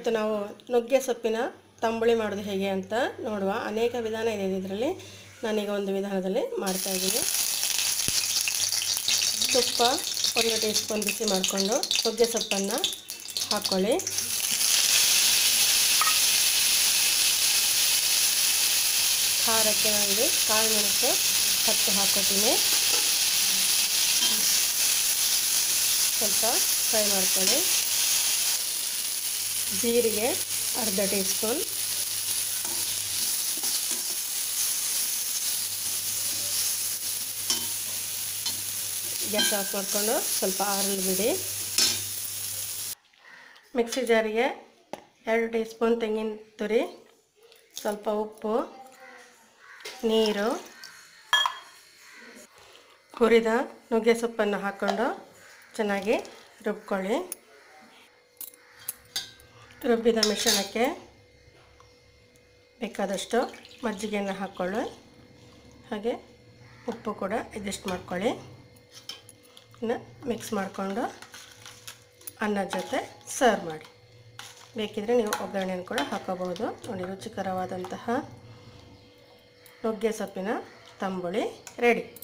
ಇವತ್ತು ನಾವು ನುಗ್ಗೆ ಸೊಪ್ಪಿನ ತಂಬುಳಿ ಮಾಡೋದು ಹೇಗೆ ಅಂತ ನೋಡುವ ಅನೇಕ ವಿಧಾನ ಇದೆ ಇದರಲ್ಲಿ ನಾನೀಗ ಒಂದು ವಿಧಾನದಲ್ಲಿ ಮಾಡ್ತಾಯಿದ್ದೀನಿ ತುಪ್ಪ ಒಂದು ಟೀ ಸ್ಪೂನ್ ಬಿಸಿ ಮಾಡಿಕೊಂಡು ನುಗ್ಗೆ ಸೊಪ್ಪನ್ನು ಹಾಕ್ಕೊಳ್ಳಿ ಖಾರಕ್ಕೆ ನನಗೆ ಕಾಳು ಮೆಣಸು ಹತ್ತು ಹಾಕೋತೀನಿ ಸ್ವಲ್ಪ ಫ್ರೈ ಮಾಡ್ಕೊಳ್ಳಿ ಜೀರಿಗೆ ಅರ್ಧ ಟೀ ಸ್ಪೂನ್ ಗ್ಯಾಸ್ ಆಫ್ ಮಾಡಿಕೊಂಡು ಸ್ವಲ್ಪ ಆರಲು ಬಿಡಿ ಮಿಕ್ಸಿ ಜಾರಿಗೆ ಎರಡು ಟೀ ಸ್ಪೂನ್ ತೆಂಗಿನ ತುರಿ ಸ್ವಲ್ಪ ಉಪ್ಪು ನೀರು ಹುರಿದ ನುಗ್ಗೆ ಸೊಪ್ಪನ್ನು ಹಾಕ್ಕೊಂಡು ಚೆನ್ನಾಗಿ ರುಬ್ಕೊಳ್ಳಿ ರುಬ್ಬಿದ ಮಿಶ್ರಣಕ್ಕೆ ಬೇಕಾದಷ್ಟು ಮಜ್ಜಿಗೆಯನ್ನು ಹಾಕ್ಕೊಳ್ಳಿ ಹಾಗೆ ಉಪ್ಪು ಕೂಡ ಅಡ್ಜಸ್ಟ್ ಮಾಡ್ಕೊಳ್ಳಿ ಇನ್ನು ಮಿಕ್ಸ್ ಮಾಡಿಕೊಂಡು ಅನ್ನದ ಜೊತೆ ಸರ್ವ್ ಮಾಡಿ ಬೇಕಿದ್ರೆ ನೀವು ಒಗ್ಗರಣೆಯನ್ನು ಕೂಡ ಹಾಕೋಬಹುದು ನೋಡಿ ರುಚಿಕರವಾದಂತಹ ನುಗ್ಗೆ ಸೊಪ್ಪಿನ ತಂಬುಳಿ ರೆಡಿ